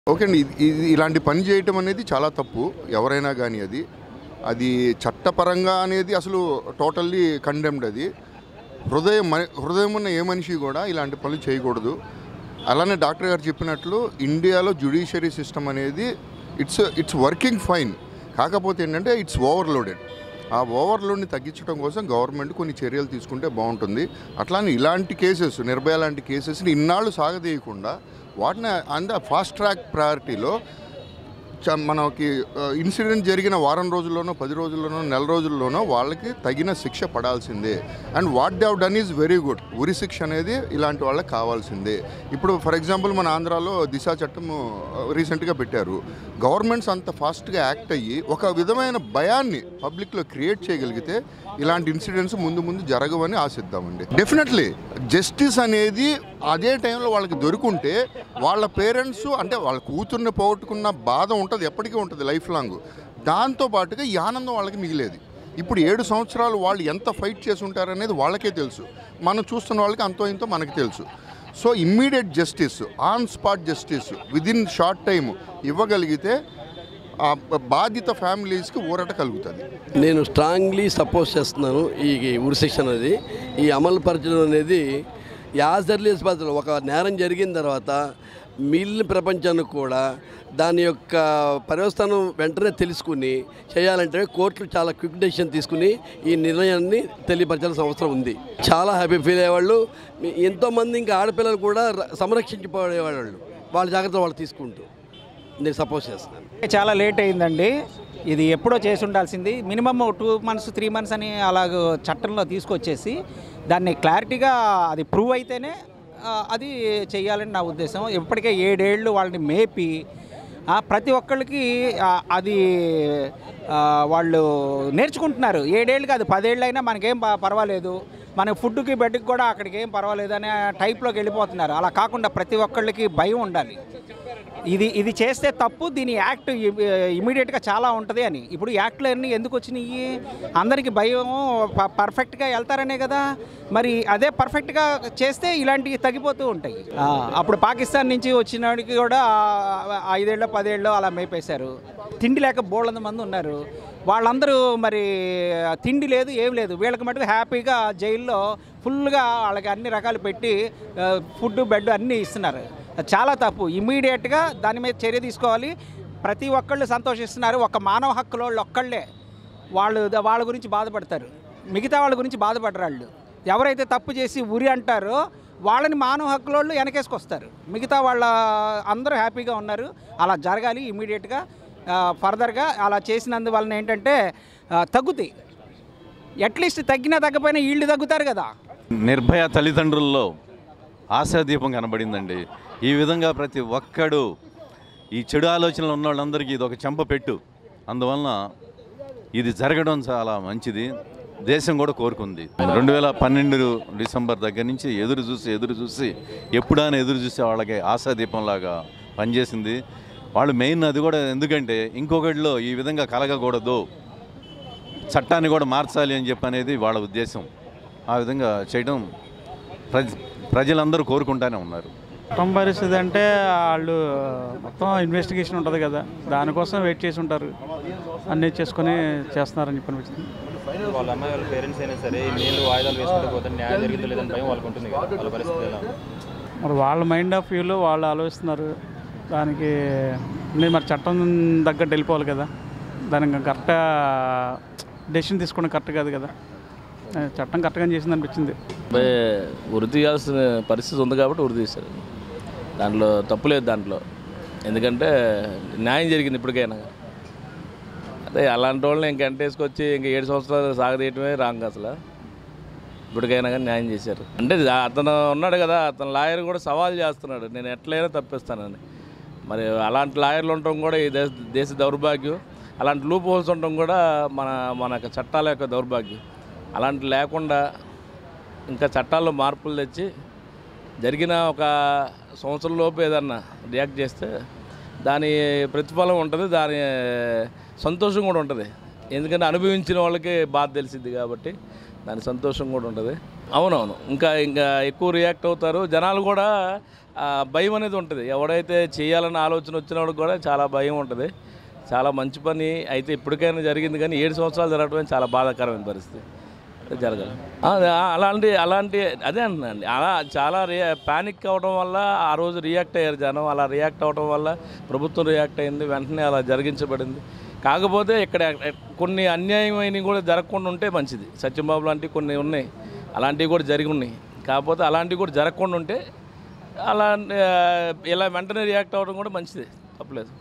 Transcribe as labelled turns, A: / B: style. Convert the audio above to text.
A: Okay అండి ఇది ఇది ఇలాంటి పని చేయటం అనేది చాలా తప్పు ఎవరైనా కానీ అది అది చట్టపరంగా అనేది అసలు టోటల్లీ కండెమ్డ్ అది హృదయం మ హృదయం ఉన్న ఏ మనిషి కూడా ఇలాంటి పనులు చేయకూడదు అలానే డాక్టర్ గారు చెప్పినట్లు ఇండియాలో జ్యుడిషియరీ సిస్టమ్ అనేది ఇట్స్ ఇట్స్ వర్కింగ్ ఫైన్ కాకపోతే ఏంటంటే ఇట్స్ ఓవర్లోడెడ్ ఆ ఓవర్లోడ్ని తగ్గించడం కోసం గవర్నమెంట్ కొన్ని చర్యలు తీసుకుంటే బాగుంటుంది అట్లానే ఇలాంటి కేసెస్ నిర్భయ లాంటి కేసెస్ని ఇన్నాళ్ళు సాగదీయకుండా వాటిని అంద ఫాస్ట్ ట్రాక్ ప్రయారిటీలో చ- మనకి ఇన్సిడెంట్ జరిగిన వారం రోజుల్లోనో పది రోజుల్లోనో నెల రోజుల్లోనో వాళ్ళకి తగిన శిక్ష పడాల్సిందే and what they done is very good ఉరి శిక్ష అనేది ఇలాంటి వాళ్ళకి కావాల్సిందే ఇప్పుడు ఫర్ ఎగ్జాంపుల్ మన ఆంధ్రాలో దిశ చట్టం రీసెంట్గా పెట్టారు గవర్నమెంట్స్ అంత ఫాస్ట్గా యాక్ట్ అయ్యి ఒక విధమైన భయాన్ని పబ్లిక్లో క్రియేట్ చేయగలిగితే ఇలాంటి ఇన్సిడెంట్స్ ముందు ముందు జరగవని ఆశిద్దామండి డెఫినెట్లీ జస్టిస్ అనేది అదే టైంలో వాళ్ళకి దొరుకుంటే వాళ్ళ పేరెంట్స్ అంటే వాళ్ళ కూతుర్ని పోగొట్టుకున్న బాధ ఉంటుంది ఎప్పటికీ ఉంటుంది లైఫ్ లాంగ్ దాంతో పాటుగా ఈ ఆనందం వాళ్ళకి మిగిలేది ఇప్పుడు ఏడు సంవత్సరాలు వాళ్ళు ఎంత ఫైట్ చేసి ఉంటారనేది వాళ్ళకే తెలుసు మనం చూస్తున్న వాళ్ళకి అంతో ఇంతో మనకి తెలుసు so immediate justice on spot justice within short time ఇవ్వగలిగితే ఆ బాధిత ఫ్యామిలీస్కి ఊరట కలుగుతుంది
B: నేను స్ట్రాంగ్లీ సపోర్ట్ చేస్తున్నాను ఈ ఈ ఉరి శిక్ష అనేది ఈ అమలు పరచడం అనేది యాజ్ ఎర్లీ పద్ధతిలో ఒక నేరం జరిగిన తర్వాత మిగిలిన ప్రపంచానికి కూడా దాని యొక్క పర్యవస్థానం వెంటనే తెలుసుకుని చేయాలంటే కోర్టులు చాలా క్విక్ డెసిషన్ తీసుకుని ఈ నిర్ణయాన్ని తెలియపరచాల్సిన అవసరం ఉంది చాలా హ్యాపీ ఫీల్ అయ్యేవాళ్ళు మీ- ఎంతోమంది ఇంకా ఆడపిల్లలు కూడా ర- సంరక్షించిపోయేవాళ్ళు వాళ్ళ జాగ్రత్త వాళ్ళు తీసుకుంటూ నేను సపోర్ట్ చేస్తున్నాను
C: చాలా లేట్ అయిందండి ఇది ఎప్పుడో చేసి ఉండాల్సింది minimum two months three months అని అలాగ చట్టంలో తీసుకొచ్చేసి దాన్ని క్లారిటీగా అది ప్రూవ్ అయితేనే ఆ, అది చేయాలని నా ఉద్దేశం ఇప్పటికే ఏడేళ్ళు వాళ్ళని మేపి ఆ, ప్రతి ఒక్కళ్ళకి ఆ, అది ఆ, వాళ్ళు నేర్చుకుంటున్నారు ఏడేళ్ళకి అది పదేళ్ళు అయినా మనకేం ప- పర్వాలేదు మన ఫుడ్కి బెడ్కి కూడా అక్కడికి ఏం పర్వాలేదు అనే టైప్లోకి వెళ్ళిపోతున్నారు అలా కాకుండా ప్రతి ఒక్కళ్ళకి భయం ఉండాలి ఇది ఇది చేస్తే తప్పు దీని యాక్ట్ ఇమీడియట్గా చాలా ఉంటుంది అని ఇప్పుడు యాక్ట్లు అన్నీ ఎందుకు వచ్చినాయి అందరికీ భయం ప- పర్ఫెక్ట్గా వెళ్తారనే కదా మరి అదే పర్ఫెక్ట్గా చేస్తే ఇలాంటివి తగ్గిపోతూ ఉంటాయి ఆ, అప్పుడు పాకిస్తాన్ నుంచి వచ్చినడికి కూడా ఆ, ఐదేళ్ళు పదేళ్ళు అలా మేపేశారు తిండి లేక బోళ్ళంత మంది ఉన్నారు వాళ్ళందరూ మరి తిండి లేదు ఏం లేదు వీళ్ళకి మటుకు హ్యాపీగా జైల్లో ఫుల్గా వాళ్ళకి అన్ని రకాలు పెట్టి ఆ, ఫుడ్ బెడ్ అన్నీ ఇస్తున్నారు అది చాలా తప్పు ఇమీడియట్గా దాని మీద చర్య తీసుకోవాలి ప్రతి ఒక్కళ్ళు సంతోషిస్తున్నారు ఒక మానవ హక్కుల వాళ్ళు ఒక్కళ్ళే వాళ్ళు వాళ్ళ గురించి బాధపడతారు మిగతా వాళ్ళ గురించి బాధపడరు వాళ్ళు ఎవరైతే తప్పు చేసి ఉరి అంటారో వాళ్ళని మానవ హక్కుల వాళ్ళు వెనకేసుకొస్తారు మిగతా వాళ్ళ అందరూ హ్యాపీగా ఉన్నారు అలా జరగాలి ఇమీడియట్గా ఫర్దర్గా అలా చేసినందువలన ఏంటంటే ఆ, తగ్గుతాయి అట్లీస్ట్ తగ్గినా తగ్గపోయినా వీళ్ళు తగ్గుతారు కదా
D: నిర్భయ తల్లిదండ్రుల్లో ఆశాదీపం కనబడిందండి ఈ విధంగా ప్రతి ఒక్కడు ఈ చెడు ఆలోచనలు ఉన్న వాళ్ళందరికీ ఇది ఒక చెంప పెట్టు అందువలన ఇది జరగడం చాలా మంచిది దేశం కూడా కోరుకుంది రెండు వేల పన్నెండు డిసెంబర్ దగ్గర నుంచి ఎదురు చూసి ఎదురు చూసి ఎప్పుడా అని ఎదురు చూసే వాళ్ళకి ఆశాదీపంలాగా పనిచేసింది వాళ్ళు మెయిన్ అది కూడా ఎందుకంటే ఇంకొకటిలో ఈ విధంగా కలగకూడదు చట్టాన్ని కూడా మార్చాలి అని చెప్పి అనేది వాళ్ళ ఉద్దేశం ఆ విధంగా చేయడం ప్రజ ప్రజలందరూ కోరుకుంటానే ఉన్నారు
E: కుటుంబ పరిస్థితి అంటే వాళ్ళు మొత్తం ఇన్వెస్టిగేషన్ ఉంటుంది కదా దానికోసం వెయిట్ చేసి ఉంటారు అన్నీ చేసుకొని చేస్తున్నారని చెప్పి అనిపిస్తుంది
F: వాళ్ళ అమ్మాయి వాళ్ళ పేరెంట్స్ అయినా సరే నీళ్ళు వాయిదాలు వేసుకుంటూ పోతే న్యాయం జరిగిందో లేదని భయం వాళ్ళకు ఉంటుంది కదా వాళ్ళ పరిస్థితి ఎలా ఉంది?
E: మరి వాళ్ళ మైండ్ ఆఫ్ వ్యూలో వాళ్ళు ఆలోచిస్తున్నారు దానికి అన్నీ మరి చట్టం తగ్గట్టు వెళ్ళిపోవాలి కదా దానికి కరెక్ట్గా డెసిషన్ తీసుకోవడం కరెక్ట్ కాదు కదా చట్టం కరెక్ట్గా చేసింది అనిపించింది
G: అబ్బాయి ఉరి తీయాల్సిన పరిస్థితి ఉంది కాబట్టి ఉరి తీశారు దాంట్లో తప్పు లేదు దాంట్లో ఎందుకంటే న్యాయం జరిగింది ఇప్పటికైనా అదే అలాంటి వాళ్ళని ఇంక ఎంటేసుకొచ్చి ఇంక ఏడు సంవత్సరాలు సాగదీయటమే రాంగ్ అసలు ఇప్పటికైనా కానీ న్యాయం చేశారు అంటే దా- అతను ఉన్నాడు కదా అతను లాయర్ కూడా సవాల్ చేస్తున్నాడు నేను ఎట్లయినా తప్పిస్తానని మరి అలాంటి లాయర్లు ఉండటం కూడా ఈ దేశ దేశ దౌర్భాగ్యం అలాంటి లూప్ హోల్స్ ఉండటం కూడా మన మన యొక్క చట్టాల యొక్క దౌర్భాగ్యం అలాంటి లేకుండా ఇంకా చట్టాల్లో మార్పులు తెచ్చి జరిగిన ఒక సంవత్సరం లోపు ఏదన్నా రియాక్ట్ చేస్తే దాని ప్రతిఫలం ఉంటుంది దాని సంతోషం కూడా ఉంటుంది ఎందుకంటే అనుభవించిన వాళ్ళకి బాధ తెలిసింది కాబట్టి దాని సంతోషం కూడా ఉంటుంది అవునవును ఇంకా ఇంకా ఎక్కువ రియాక్ట్ అవుతారు జనాలు కూడా ఆ, భయం అనేది ఉంటుంది ఎవడైతే చేయాలన్న ఆలోచన వచ్చినప్పుడు కూడా చాలా భయం ఉంటుంది చాలా మంచి పని అయితే ఇప్పటికైనా జరిగింది కానీ ఏడు సంవత్సరాలు జరగడం చాలా బాధాకరమైన పరిస్థితి జరగాలి ఆ, ఆ, అలాంటి అలాంటి అదే అంటున్నాండి అలా చాలా రియా ప్యానిక్ అవ్వడం వల్ల ఆ రోజు రియాక్ట్ అయ్యారు జనం అలా రియాక్ట్ అవ్వడం వల్ల ప్రభుత్వం రియాక్ట్ అయింది వెంటనే అలా జరిగించబడింది కాకపోతే ఇక్కడ కొన్ని అన్యాయమైనవి కూడా జరగకుండా ఉంటే మంచిది సత్యంబాబు లాంటివి కొన్ని ఉన్నాయి అలాంటివి కూడా జరిగి ఉన్నాయి కాకపోతే అలాంటివి కూడా జరగకుండా ఉంటే అలా ఆ, ఇలా వెంటనే రియాక్ట్ అవ్వడం కూడా మంచిది తప్పలేదు